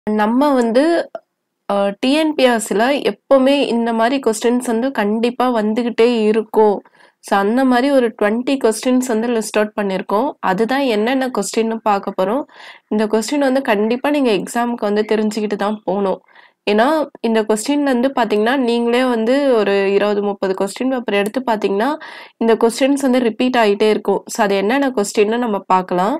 நம்ம வந்து அ டிஎன்பிஎஸ்சில எப்பவுமே இந்த மாரி கொஸ்டின்ஸ் வந்து கண்டிப்பா வந்துகிட்டே இருக்கும். ஸோ அந்த மாரி ஒரு 20 கொஸ்டின்ஸ் வந்து லிஸ்ட் அவுட் பண்ணியிருக்கோம். அதுதான் என்னென்ன கொஸ்டின்னு பார்க்க போறோம். இந்த கொஸ்டின் வந்து கண்டிப்பா நீங்க எக்ஸாம்க்கு வந்து தெரிஞ்சுக்கிட்டு தான் போணும். ஏன்னா, இந்த கொஸ்டின்ல வந்து பார்த்தீங்கன்னா, நீங்களே வந்து ஒரு 20, 30 கொஸ்டின் பேப்பர் எடுத்து பார்த்தீங்கன்னா, இந்த கொஸ்டின்ஸ் வந்து ரிப்பீட் ஆயிட்டே இருக்கும். ஸோ அது என்னென்ன கொஸ்டின்னு நம்ம பார்க்கலாம்.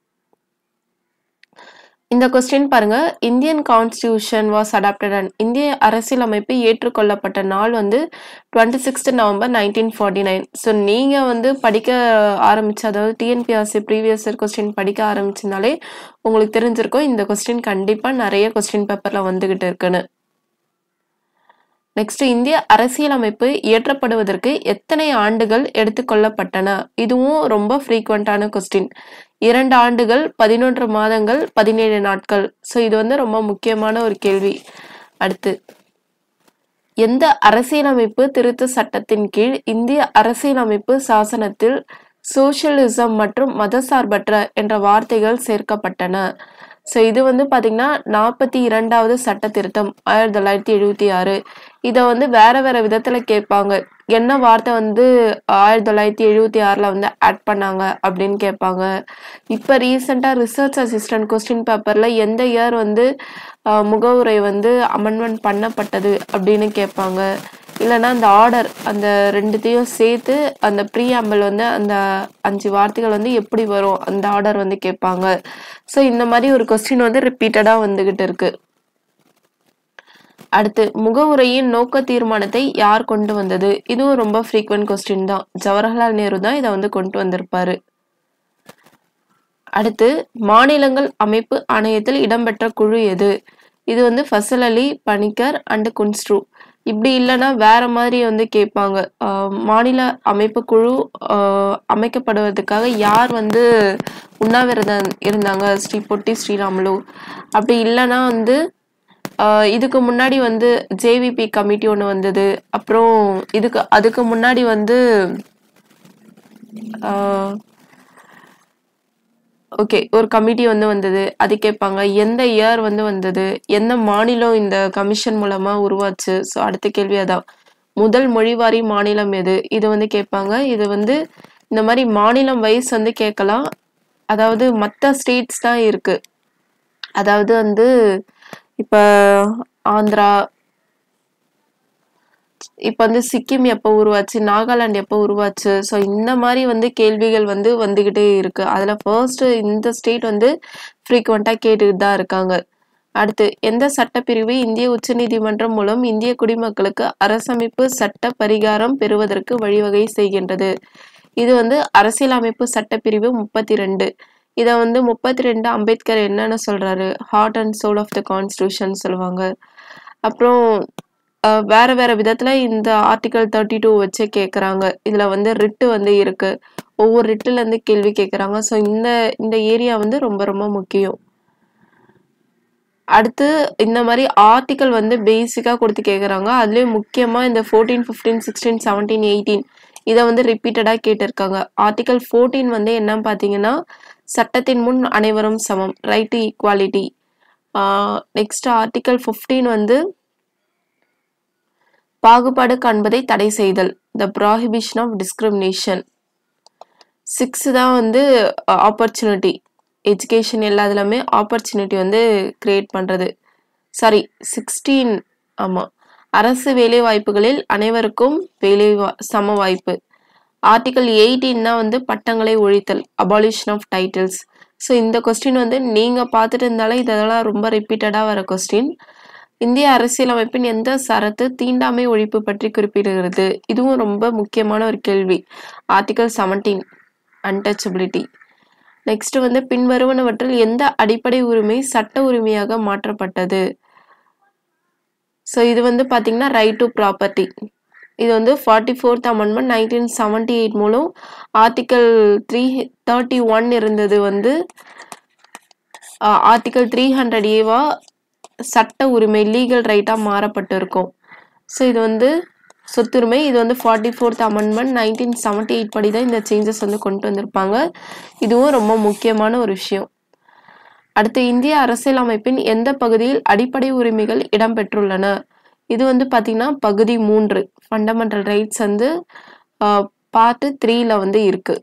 இந்த கொஸ்டின் பாருங்க. Indian constitution was adopted and இந்திய அரசியலமைப்பு ஏற்றுக்கொள்ளப்பட்ட நாள் வந்து 26த் நவம்பர் 1949. ஸோ நீங்க வந்து படிக்க ஆரம்பிச்ச அதாவது டிஎன்பிஎஸ்சி ப்ரீவியஸ் இயர் கொஸ்டின் படிக்க ஆரம்பிச்சிருந்தாலே, உங்களுக்கு தெரிஞ்சிருக்கும் இந்த கொஸ்டின் கண்டிப்பா நெறைய கொஸ்டின் பேப்பர்ல வந்துகிட்டு இருக்குன்னு. நெக்ஸ்ட் இந்திய அரசியலமைப்பு இயற்றப்படுவதற்கு எத்தனை ஆண்டுகள் எடுத்துக் கொள்ளப்பட்டன? இதுவும் ரொம்ப ஃப்ரீக்வென்ட்டான கொஸ்டின். 2 ஆண்டுகள், 11 மாதங்கள், 17 நாட்கள். ஸோ இது வந்து ரொம்ப முக்கியமான ஒரு கேள்வி. அடுத்து எந்த அரசியலமைப்பு திருத்த சட்டத்தின் கீழ் இந்திய அரசியலமைப்பு சாசனத்தில் சோஷலிசம் மற்றும் மதசார்பற்ற என்ற வார்த்தைகள் சேர்க்கப்பட்டன? ஸோ இது வந்து பார்த்தீங்கன்னா, 42வது சட்ட திருத்தம் 1976. இத வந்து வேற வேற விதத்துல கேட்பாங்க. என்ன வார்த்தை வந்து 1976ல வந்து ஆட் பண்ணாங்க அப்படின்னு கேட்பாங்க. இப்ப ரீசென்ட்டா ரிசர்ச் அசிஸ்டன்ட் கொஸ்டின் பேப்பர்ல எந்த இயர் வந்து அ முகவுரை வந்து அமெண்ட்மென்ட் பண்ணப்பட்டது அப்படின்னு கேட்பாங்க. இல்லன்னா அந்த ஆர்டர் அந்த 2த்தையும் சேர்த்து அந்த ப்ரீஆம்பிள் வந்து அந்த 5 வார்த்தைகள் வந்து எப்படி வரும்? அந்த ஆர்டர் வந்து கேட்பாங்க. ஸோ இந்த மாரி ஒரு கொஸ்டின் வந்து ரிப்பீட்டடா வந்துகிட்டு இருக்கு. அடுத்து முகவுரையின் நோக்க தீர்மானத்தை யார் கொண்டு வந்தது? இதுவும் ரொம்ப ஃப்ரீக்வென்ட் கொஸ்டின் தான். ஜவஹர்லால் நேரு தான் இத வந்து கொண்டு வந்திருப்பாரு. அடுத்து மாநிலங்கள் அமைப்பு ஆணையத்தில் இடம்பெற்ற குழு எது? இது வந்து ஃபசல் அலி, பணிக்கர் அண்ட் குன்ஸ்ரு. இப்படி இல்லன்னா வேற மாதிரி வந்து கேட்பாங்க. அ மாநில அமைப்பு குழு அ அமைக்கப்படுவதற்காக யார் வந்து உண்ணாவிரதம் இருந்தாங்க? ஸ்ரீ பொட்டி ஸ்ரீராமுலு. அப்படி இல்லன்னா வந்து அ இதுக்கு முன்னாடி வந்து ஜேவிபி கமிட்டி ஒண்ணு வந்தது. அப்புறம் இதுக்கு அதுக்கு முன்னாடி வந்து ஆ ஓகே. ஒரு கமிட்டி வந்து வந்தது. அது கேட்பாங்க. எந்த இயர் வந்து வந்தது? எந்த மாநிலம் இந்த கமிஷன் மூலமா உருவாச்சு? ஸோ அடுத்த கேள்வி அதான். முதல் மொழிவாரி மாநிலம் எது? இது வந்து கேட்பாங்க. இது வந்து இந்த மாரி மாநிலம் வைஸ் வந்து கேட்கலாம். அதாவது மத்த ஸ்டேட்ஸ் தான் இருக்கு. அதாவது வந்து இப்ப ஆந்திரா இப்ப வந்து சிக்கிம் எப்ப உருவாச்சு? நாகாலாந்து எப்ப உருவாச்சு? ஸோ இந்த மாரி வந்து கேள்விகள் வந்து வந்துகிட்டே இருக்கு. அதுல ஃபர்ஸ்ட் இந்த ஸ்டேட் வந்து ஃப்ரீக்வென்ட்டா கேட்டுட்டு தான் இருக்காங்க. அடுத்து எந்த சட்டப்பிரிவு இந்திய உச்சநீதிமன்றம் மூலம் இந்திய குடிமக்களுக்கு அரசமைப்பு சட்ட பரிகாரம் பெறுவதற்கு வழிவகை செய்கின்றது? இது வந்து அரசியலமைப்பு சட்டப்பிரிவு 32. இத வந்து 32 அம்பேத்கர் என்னன்னு சொல்றாரு? Heart and soul of the constitution சொல்லுவாங்க. அப்புறம் அ வேற வேற விதத்துல இந்த ஆர்டிகிள் 32 வச்சு கேட்கறாங்க. இதுல வந்து ரிட் வந்து இருக்கு. ஒவ்வொரு ரிட்ல இருந்து கேள்வி கேட்கறாங்க. ஸோ இந்த இந்த ஏரியா வந்து ரொம்ப ரொம்ப முக்கியம். அடுத்து இந்த மாரி ஆர்டிகிள் வந்து பேசிக்கா குடுத்து கேட்கறாங்க. அதுலயும் முக்கியமா இந்த 14, 15, 16, 17, 18 இத வந்து ரிப்பீட்டடா கேட்டிருக்காங்க. ஆர்டிகிள் 14 வந்து என்னன்னு பார்த்தீங்கன்னா, சட்டத்தின் முன் அனைவரும் சமம். Right to equality. Ah next article 15 வந்து பாகுபாடு காண்பதை தடை செய்தல். த ப்ராஹிபிஷன் ஆஃப் டிஸ்கிரிமினேஷன். 6 தான் வந்து ஆப்பர்ச்சுனிட்டி. எஜுகேஷன் எல்லாத்துலயுமே ஆப்பர்ச்சுனிட்டி வந்து கிரியேட் பண்றது. சாரி 16 ஆமா. அரசு வேலைவாய்ப்புகளில் அனைவருக்கும் வேலை வா சம வாய்ப்பு. ஆர்டிகிள் 18 தான் வந்து பட்டங்களை ஒழித்தல். Abolition of titles. ஸோ இந்த கொஸ்டின் வந்து நீங்க பார்த்துட்டு இருந்தாலே இதெல்லாம் ரொம்ப ரிப்பீட்டடா வர கொஸ்டின். இந்திய அரசியலமைப்பின் எந்த சரத்து தீண்டாமை ஒழிப்பு பற்றி குறிப்பிடுகிறது? இதுவும் ரொம்ப முக்கியமான ஒரு கேள்வி. Article 17 untouchability. நெக்ஸ்ட் வந்து பின்வருவனவற்றில் எந்த அடிப்படை உரிமை சட்ட உரிமையாக மாற்றப்பட்டது? ஸோ இது வந்து பார்த்தீங்கன்னா, ரைட் டூ ப்ராப்பர்ட்டி. இது வந்து 44த் அமெண்ட்மென்ட் 1978 மூலம் ஆர்டிகிள் 331 இருந்தது வந்து அ ஆர்டிகிள் 300 ஏவா சட்ட உரிமை லீகல் ரைட்டா மாறப்பட்டிருக்கும். ஸோ இது வந்து சொத்துரிமை. இது வந்து 44த் அமெண்ட்மென்ட் 1978 படி தான் இந்த சேஞ்சஸ் வந்து கொண்டு வந்திருப்பாங்க. இதுவும் ரொம்ப முக்கியமான ஒரு விஷயம். அடுத்து இந்திய அரசியலமைப்பின் எந்த பகுதியில் அடிப்படை உரிமைகள் இடம்பெற்றுள்ளன இது வந்து பாத்தீங்கன்னா பகுதி மூன்று ஃபண்டமெண்டல் ரைட்ஸ் வந்து பார்ட் த்ரீல வந்து இருக்கு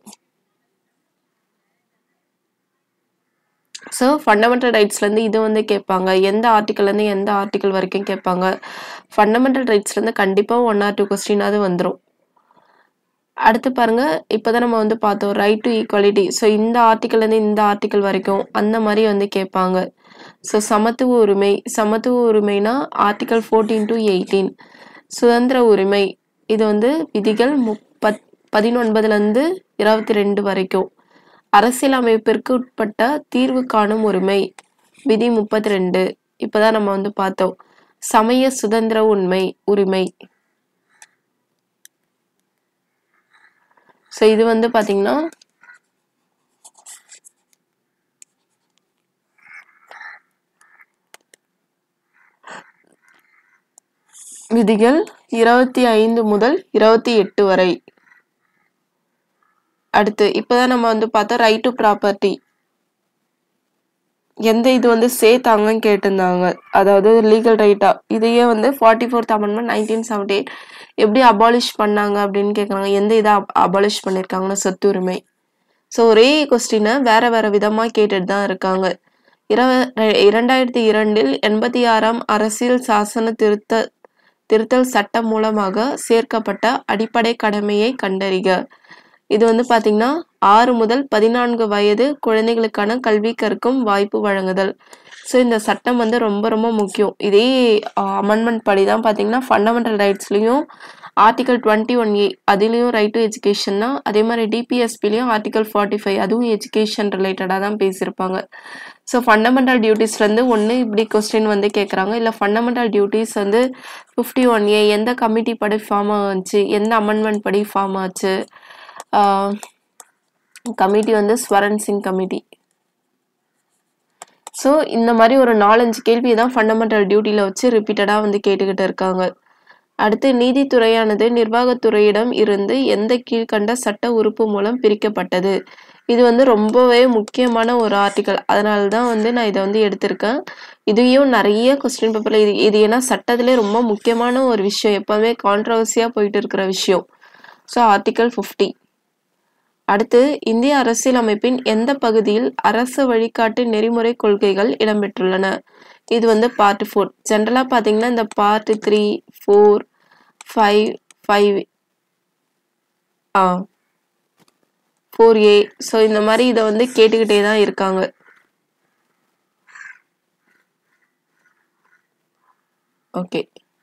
ஸோ ஃபண்டமெண்டல் ரைட்ஸ்லேருந்து இது வந்து கேட்பாங்க எந்த ஆர்டிக்கல்லேருந்து எந்த ஆர்டிக்கல் வரைக்கும் கேட்பாங்க ஃபண்டமெண்டல் ரைட்ஸ்லேருந்து கண்டிப்பாக ஒன் ஆர் டூ கொஸ்டினாவது வந்துடும் அடுத்து பாருங்க இப்போதான் நம்ம வந்து பார்த்தோம் ரைட் டு ஈக்குவாலிட்டி ஸோ இந்த ஆர்டிக்கல்லேருந்து இந்த ஆர்டிக்கல் வரைக்கும் அந்த மாதிரி வந்து கேட்பாங்க ஸோ சமத்துவ உரிமை சமத்துவ உரிமைனா ஆர்டிக்கல் ஃபோர்டீன் டு எயிட்டீன் சுதந்திர உரிமை இது வந்து விதிகள் முப்பத் பதினொன்பதுலேருந்து இருபத்தி ரெண்டு வரைக்கும் அரசியலமைப்பிற்கு உட்பட்ட தீர்வு காணும் உரிமை விதி முப்பத்தி ரெண்டு இப்போதான் நம்ம வந்து பார்த்தோம் சமய சுதந்திர உண்மை உரிமை ஸோ இது வந்து பாத்தீங்கன்னா விதிகள் இருபத்தி ஐந்து முதல் இருபத்தி எட்டு வரை அடுத்து இப்போதான் நம்ம வந்து பார்த்தோம் ரைட் டு ப்ராப்பர்ட்டி எந்த இது வந்து சேர்த்தாங்கன்னு கேட்டிருந்தாங்க அதாவது லீகல் ரைட்டா இதையே வந்து forty fourth amendment nineteen seventy eight எப்படி அபாலிஷ் பண்ணாங்க அப்படின்னு கேட்குறாங்க எந்த இதை அபாலிஷ் பண்ணியிருக்காங்கன்னா சொத்து உரிமை ஸோ ஒரே கொஸ்டினை வேற வேற விதமாக கேட்டுட்டு தான் இருக்காங்க இரவ இரண்டாயிரத்தி இரண்டில் எண்பத்தி ஆறாம் அரசியல் சாசன திருத்த திருத்தல் சட்டம் மூலமாக சேர்க்கப்பட்ட அடிப்படை கடமையை கண்டறிக இது வந்து பாத்தீங்கன்னா ஆறு முதல் பதினான்கு வயது குழந்தைகளுக்கான கல்வி கற்கும் வாய்ப்பு வழங்குதல் ஸோ இந்த சட்டம் வந்து ரொம்ப ரொம்ப முக்கியம் இதே அமெண்ட்மெண்ட் படி தான் பார்த்தீங்கன்னா ஃபண்டமெண்டல் ரைட்ஸ்லையும் ஆர்டிகல் டுவெண்ட்டி ஒன் ஏ அதுலேயும் ரைட் டு எஜுகேஷன் தான் அதே மாதிரி டிபிஎஸ்பிலையும் ஆர்டிகல் ஃபார்ட்டி ஃபைவ் அதுவும் எஜுகேஷன் ரிலேட்டடாக தான் பேசியிருப்பாங்க ஸோ ஃபண்டமெண்டல் டியூட்டிஸ்லேருந்து ஒன்று இப்படி கொஸ்டின் வந்து கேட்குறாங்க இல்லை ஃபண்டமெண்டல் டியூட்டிஸ் வந்து ஃபிஃப்டி ஒன் ஏ எந்த கமிட்டி படி ஃபார்ம் ஆச்சு எந்த அமெண்ட்மெண்ட் படி ஃபார்ம் ஆச்சு கமிட்டி வந்து ஸ்வரன் சிங் கமிட்டி ஸோ இந்த மாதிரி ஒரு நாலஞ்சு கேள்வி தான் ஃபண்டமெண்டல் டியூட்டியில் வச்சு ரிப்பீட்டடாக வந்து கேட்டுக்கிட்டு இருக்காங்க அடுத்து நீதித்துறையானது நிர்வாகத்துறையிடம் இருந்து எந்த கீழ்கண்ட சட்ட உறுப்பு மூலம் பிரிக்கப்பட்டது இது வந்து ரொம்பவே முக்கியமான ஒரு ஆர்டிக்கல் அதனால தான் வந்து நான் இதை வந்து எடுத்திருக்கேன் இதையும் நிறைய கொஸ்டின் பேப்பரில் இது இது ஏன்னா சட்டத்திலே ரொம்ப முக்கியமான ஒரு விஷயம் எப்போவுமே கான்ட்ரவர்சியாக போயிட்டு இருக்கிற விஷயம் ஸோ ஆர்டிக்கல் ஃபிஃப்டி அடுத்து இந்திய அரசியலமைப்பின் எந்த பகுதியில் அரசு வழிகாட்டு நெறிமுறை கொள்கைகள் இடம்பெற்றுள்ளன இது வந்து பார்ட் ஃபோர் ஜென்ரலாக பார்த்தீங்கன்னா இந்த part three four five five ah four A so இந்த மாதிரி இதை வந்து கேட்டுக்கிட்டே தான் இருக்காங்க ஓகே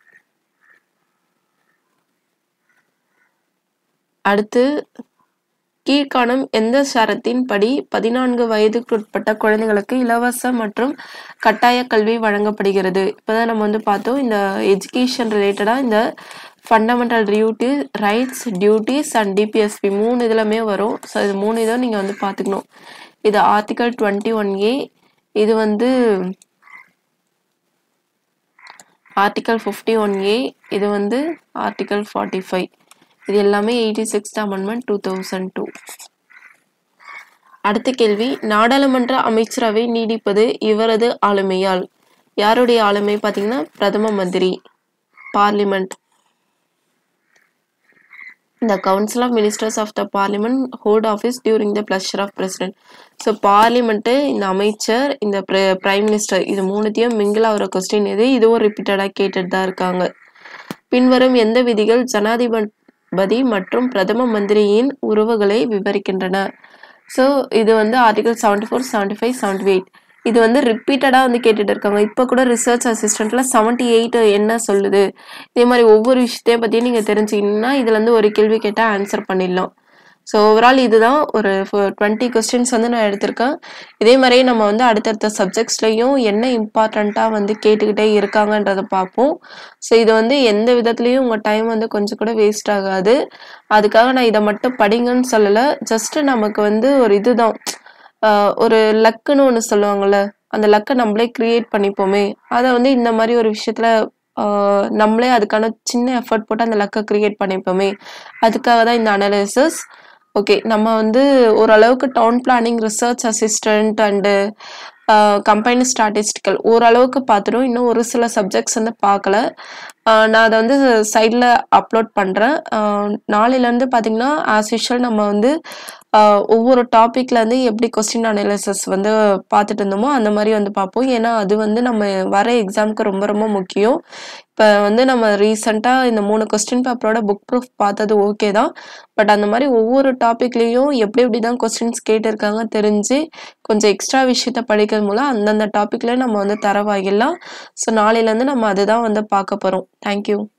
அடுத்து கீழ்காணும் எந்த சரத்தின் படி பதினான்கு வயதுக்குட்பட்ட குழந்தைகளுக்கு இலவச மற்றும் கட்டாய கல்வி வழங்கப்படுகிறது இப்போதான் நம்ம வந்து பார்த்தோம் இந்த எஜுகேஷன் ரிலேட்டடாக இந்த fundamental duty rights duties and DPSP மூணு இதுலமே வரும் ஸோ இது மூணு இதை நீங்கள் வந்து பார்த்துக்கணும் இது ஆர்டிகல் டுவெண்ட்டி ஒன் ஏ இது வந்து ஆர்டிகல் ஃபிஃப்டி ஒன் ஏ இது வந்து ஆர்டிகல் ஃபார்ட்டி ஃபைவ் இது எல்லாமே eighty sixth amendment two thousand two அடுத்த கேள்வி நாடாளுமன்ற அமைச்சரவை நீடிப்பது இவரது ஆளுமையால் யாருடைய ஆளுமை பார்த்தீங்கன்னா பிரதம மந்திரி parliament The Council of Ministers of the Parliament hold office during the pleasure of President. So parliament இந்த அமைச்சர் இந்த பிரைம் மினிஸ்டர் இது மூணுத்தையும் மிங்கிள் ஆகிற கொஸ்டின் இது இதுவும் ரிப்பீட்டடாக கேட்டுட்டு தான் இருக்காங்க பின்வரும் எந்த விதிகள் ஜனாதிபதி மற்றும் பிரதம மந்திரியின் உறவுகளை விவரிக்கின்றன ஸோ இது வந்து article seventy four seventy five seventy eight இது வந்து ரிப்பீட்டடாக வந்து கேட்டுட்டு இருக்காங்க இப்போ கூட ரிசர்ச் அசிஸ்டண்ட்ல செவன்டி எயிட் என்ன சொல்லுது இதே மாதிரி ஒவ்வொரு விஷயத்தையும் பற்றியும் நீங்கள் தெரிஞ்சுக்கிட்டீங்கன்னா இதுலேருந்து ஒரு கேள்வி கேட்டால் ஆன்சர் பண்ணிடலாம் ஸோ ஓவரால் இதுதான் ஒரு டுவெண்ட்டி கொஸ்டின்ஸ் வந்து நான் எடுத்திருக்கேன் இதே மாதிரியே நம்ம வந்து அடுத்தடுத்த சப்ஜெக்ட்ஸ்லையும் என்ன இம்பார்ட்டண்ட்டாக வந்து கேட்டுக்கிட்டே இருக்காங்கன்றதை பார்ப்போம் ஸோ இது வந்து எந்த விதத்துலேயும் உங்கள் டைம் வந்து கொஞ்சம் கூட வேஸ்ட் ஆகாது அதுக்காக நான் இதை மட்டும் படிங்கன்னு சொல்லலை ஜஸ்ட்டு நமக்கு வந்து ஒரு இதுதான் ஆஹ் ஒரு லக்குன்னு ஒன்று சொல்லுவாங்கள்ல அந்த லக்கை நம்மளே கிரியேட் பண்ணிப்போமே அதை வந்து இந்த மாதிரி ஒரு விஷயத்துல ஆஹ் நம்மளே அதுக்கான சின்ன எஃபர்ட் போட்டு அந்த லக்கை கிரியேட் பண்ணிப்போமே அதுக்காக தான் இந்த அனாலிசிஸ் ஓகே நம்ம வந்து ஓரளவுக்கு town planning research assistant and combine statistical ஓரளவுக்கு பார்த்துட்டோம் இன்னும் ஒரு சில சப்ஜெக்ட்ஸ் வந்து பார்க்கல ஆஹ் நான் அதை வந்து சைடில் அப்லோட் பண்ணுறேன் நாளையிலேருந்து பார்த்தீங்கன்னா ஆஸ் யூஷுவல் நம்ம வந்து ஆஹ் ஒவ்வொரு டாப்பிக்லேருந்து எப்படி கொஸ்டின் அனாலிசிஸ் வந்து பார்த்துட்டு இருந்தோமோ அந்த மாதிரி வந்து பார்ப்போம் ஏன்னா அது வந்து நம்ம வர எக்ஸாமுக்கு ரொம்ப ரொம்ப முக்கியம் இப்போ வந்து நம்ம ரீசெண்டாக இந்த மூணு கொஸ்டின் பேப்பரோட புக் ப்ரூஃப் பார்த்தது ஓகே தான் பட் அந்த மாதிரி ஒவ்வொரு டாப்பிக்லேயும் எப்படி எப்படி தான் கொஸ்டின்ஸ் கேட்டிருக்காங்க தெரிஞ்சு கொஞ்சம் எக்ஸ்ட்ரா விஷயத்த படிக்கிறது மூலம் அந்தந்த டாப்பிக்கில் நம்ம வந்து தரவாகிடலாம் ஸோ நாளையிலேருந்து நம்ம அதுதான் வந்து பார்க்க போகிறோம் தேங்க்யூ